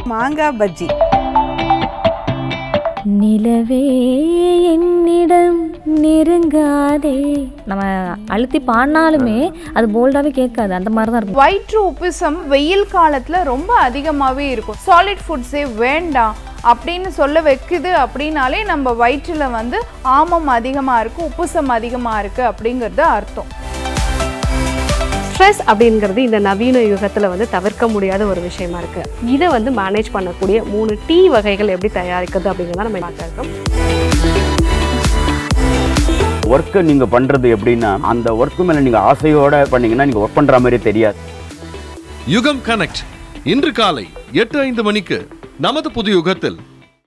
மாங்காய் பஜ்ஜி நிலவே என்னிடம் நெருங்காதே நம்ம அழுத்தி பாடினாலுமே அது போல்டாகவே கேட்காது அந்த மாதிரி தான் இருக்கும் வயிற்று உப்புசம் வெயில் காலத்துல ரொம்ப அதிகமாகவே இருக்கும் சாலிட் ஃபுட்ஸே வேண்டாம் அப்படின்னு சொல்ல வைக்குது அப்படின்னாலே நம்ம வயிற்றுல வந்து ஆமம் அதிகமாக இருக்கு உப்புசம் அதிகமாக இருக்கு அப்படிங்கிறது அர்த்தம் ஸ்ட்ரெஸ் அப்படிங்கிறது இந்த நவீன யுகத்தில் வந்து தவிர்க்க முடியாத ஒரு விஷயமா இருக்கு இதை வந்து மேனேஜ் பண்ணக்கூடிய மூணு டீ வகைகள் எப்படி தயாரிக்கிறது அப்படிங்கிறத நம்ம பார்க்க இருக்கோம் ஒர்க்கை நீங்கள் பண்ணுறது எப்படின்னா அந்த ஒர்க்கு மேலே நீங்கள் ஆசையோட பண்ணீங்கன்னா நீங்கள் ஒர்க் பண்ணுற மாதிரி தெரியாது யுகம் கனெக்ட் இன்று காலை எட்டு ஐந்து மணிக்கு நமது புது யுகத்தில்